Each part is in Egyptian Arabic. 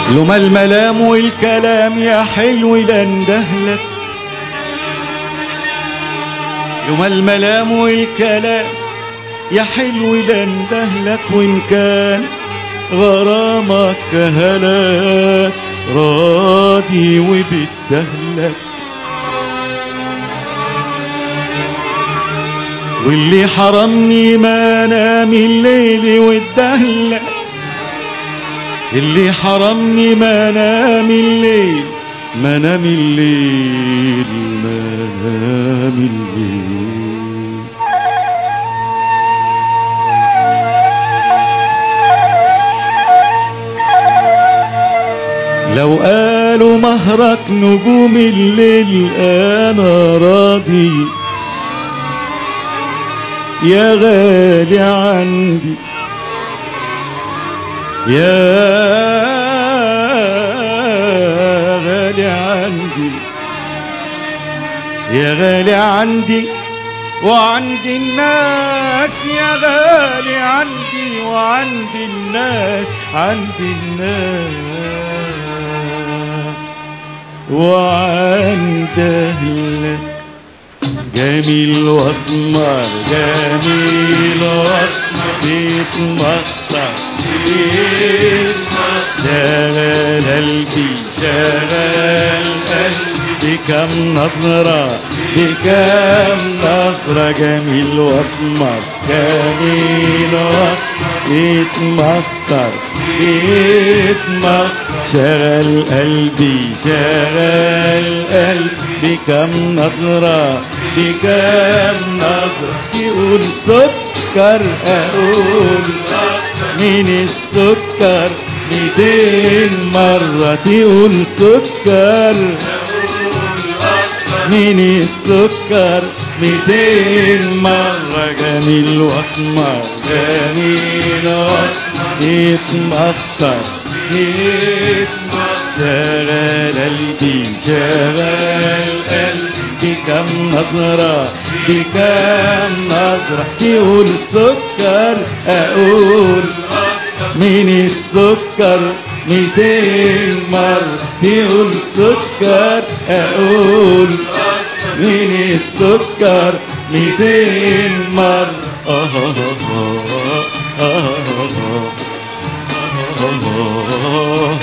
لما الملام والكلام يا حلو لندهلك لما الملام والكلام يا حلو لندهلك وإن كان غرامك هلاك راضي وبتهلك واللي حرمني ما نام الليل والدهلك اللي حرمني ما نام الليل ما نام الليل ما نام الليل لو قالوا مهرك نجوم الليل انا راضي يا غالي عندي يا غالي عندي يا غالي عندي وعندي الناس يا غالي عندي وعندي الناس عندي الناس وعند أهلك جميل واسمر جميل واسمر بيتمطر شغل قلبي شغل قلبي بكم نظرة بكم نظرة جميل واسمر جميل واسمر بيتمطر بيتمطر شغل قلبي شغل قلبي بكم نظرة بكم نظرة يقول سكر أقول مين السكر ميتين مرة تقول سكر مين السكر ميتين مرة جميل واسمر جميل واسمر يتمخر يتمخر شغل قلبي شغل قلبي كم نظرة بكم نظرة تقول سكر أقول مين السكر ميتين مرة تقول سكر أقول مين السكر ميتين مرة آه آه آه آه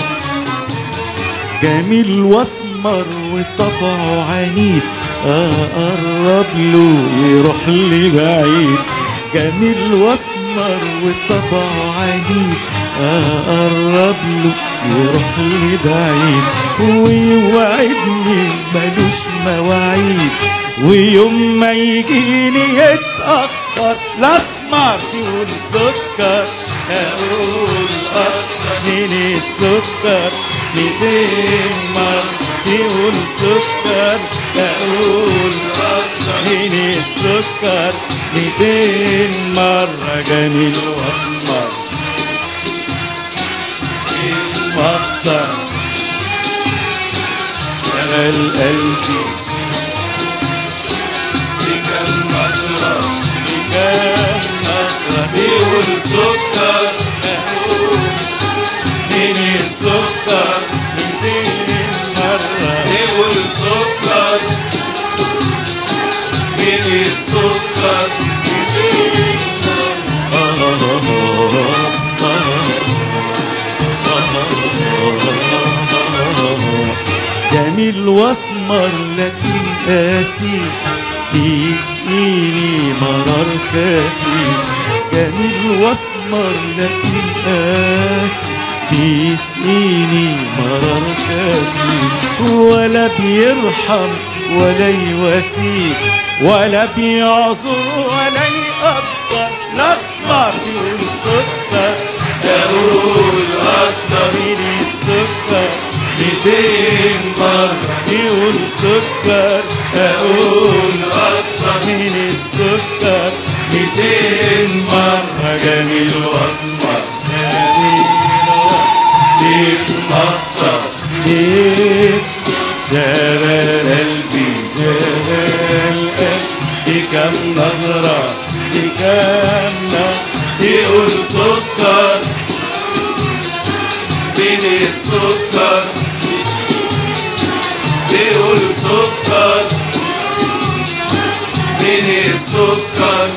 جميل واسمر وطبعه عنيد اقرب له يروح لي بعيد جميل واسمر وطبعه عنيد اقرب له يروح لي بعيد ويوعدني ملوش مواعيد ويوم ما يجيني يتأخر الأسمر يقول سكر أقول أكتر من السكر ميتين مرة يقول سكر أقول أكتر من السكر ميتين مرة جميل وأسمر مطر شغل قلبي بكم نظرة بكم نظرة بيقول سكر أقول من السكر ميتين مرة بيقول سكر من السكر ميتين مرة جميل واسمر لكن قاسي في ايدي مرار كافي جميل واسمر لكن قاسي في سنيني مرار كافي ولا بيرحم ولا يواسي ولا بيعذر ولا يقدر الاسمر يقول سكر يقول اكتر من السكر ميتين مرة يقول سكر اقول اكتر من السكر ميتين مرة جميل واسمر جميل بيتمطر بيت جبل قلبي جبل قلبي كم نظرة بكم نظرة يقول سكر بين السكر بيقول سكر من السكر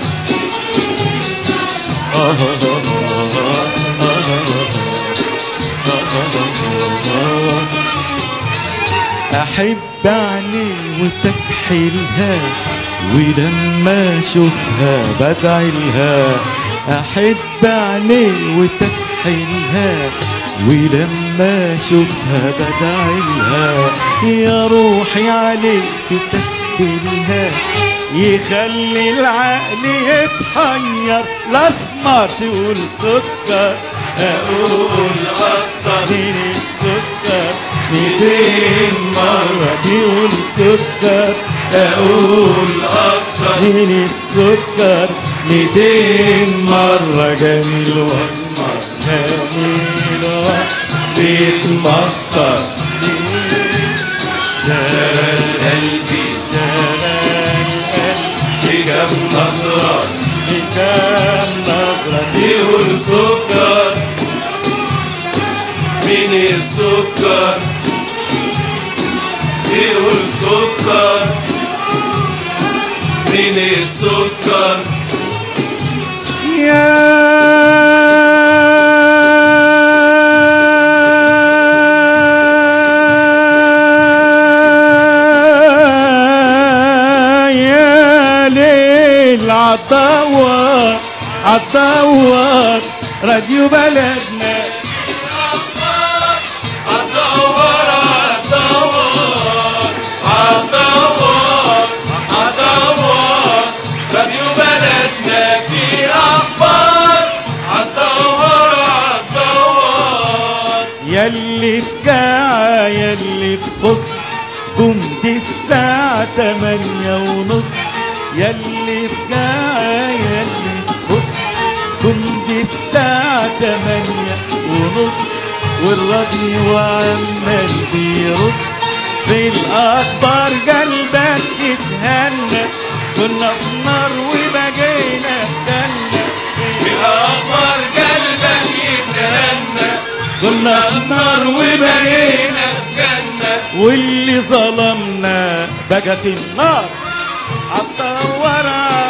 احب عيني وتكحلها ولما اشوفها بدعيلها احب عيني وتكحلها ولما اشوفها بدعيلها يا روحي عليك تكحلها يخلي العقل يتحير الاسمر تقول سكر اقول اكتر من السكر ميتين مرة تقول سكر اقول اكتر من السكر ميتين مرة جميل واسمر جميل بيتمخطر شغل قلبي بكم نظرة بكم نظرة بيقول سكر من السكر بيقول سكر من السكر يا يا ليل عطور عطور راديو بلدنا عطور عطور عطور عطور راديو بلدنا في أخبار عطور عطور يلي في جاعة يلي في خص قمت الساعة تمانية ونص يلي في جاعة يلي في خص قمت الساعة تمانية ونص والراديو عمال بيرص في الأخبار قلبك يتهنى كنا في النار وبقينا استنى في أخبار قلبك يتهنى كنا في النار وبقينا بقينا الجنة واللي ظلمنا بقت النار عطور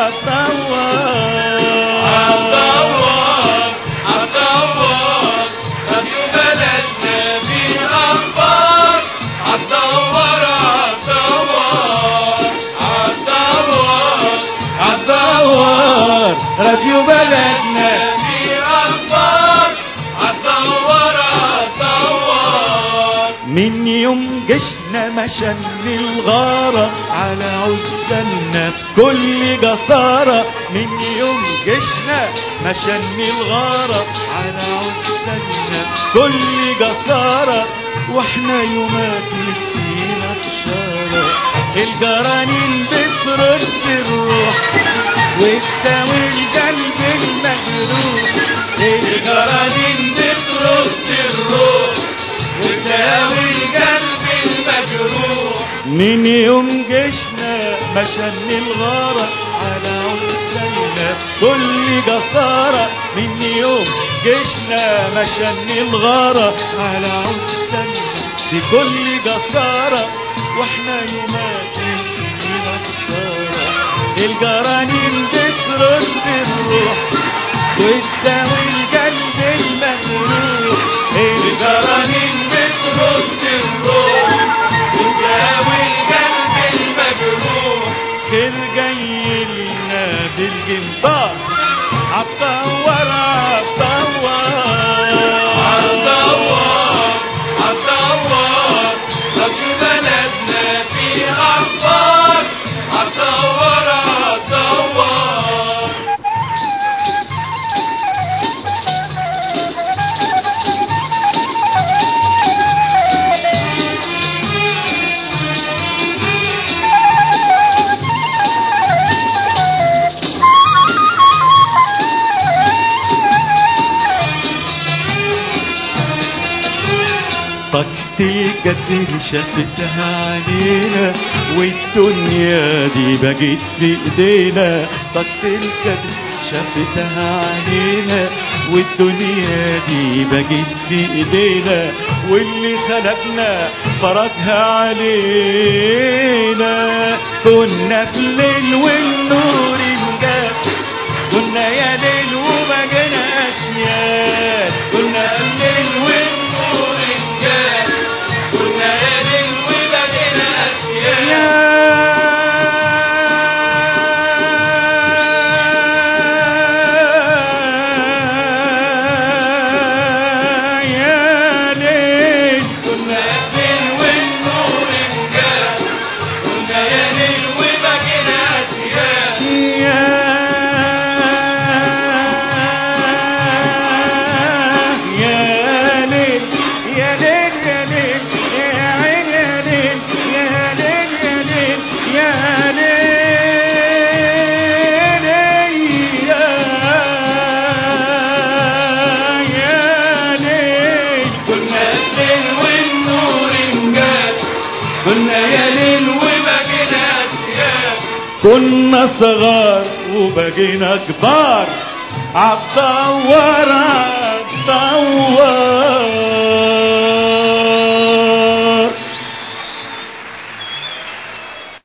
عطور عطور عطور راديو بلدنا في أخبار عطور عطور عطور عطور راديو بلدنا في أخبار عطور عطور من يوم جشنا مشن الغارة على عزلنا بكل جسارة من يوم جشنا مشن الغارة على عزلنا بكل جسارة واحنا يومات نسينا الشارع الجرانين بترد الروح وتساوي القلب المجروح الجرانين بترد الروح وتساوي القلب المجروح من يوم جيشنا مشن الغارة على عزلنا كل جسارة من يوم جيشنا مشن الغارة على عزلنا بكل جسارة واحنا يومات فينا خسارة الجرانين بترد الروح وتساوي القلب المجروح الجرانين بترد الروح وتساوي القلب المجروح خير جاي لنا بالجنطار عطور عطور عطور عطور راديو بلدنا في أخبار عطور عطور طاقة القدر شافتها علينا والدنيا دي بقت في ايدينا طاقة القدر شافتها علينا والدنيا دي بقت في ايدينا واللي خلقنا فرضها علينا كنا في الليل والنور انجاب كنا يا ليل وبقينا اسياد كنا في الليل والنور انجاب كنا يا ليل وبقينا أسياد يا يا ليل كنا يا ليل والنور انجاب كنا يا ليل وبقينا أسياد يا يا ليل يا ليل يا ليل يا عين يا ليل يا ليل يا ليل يا ليل يا ليل كنا الليل والنور انجاب كنا يا ليل وبقينا أسياد كنا صغار وبقينا كبار عالدورة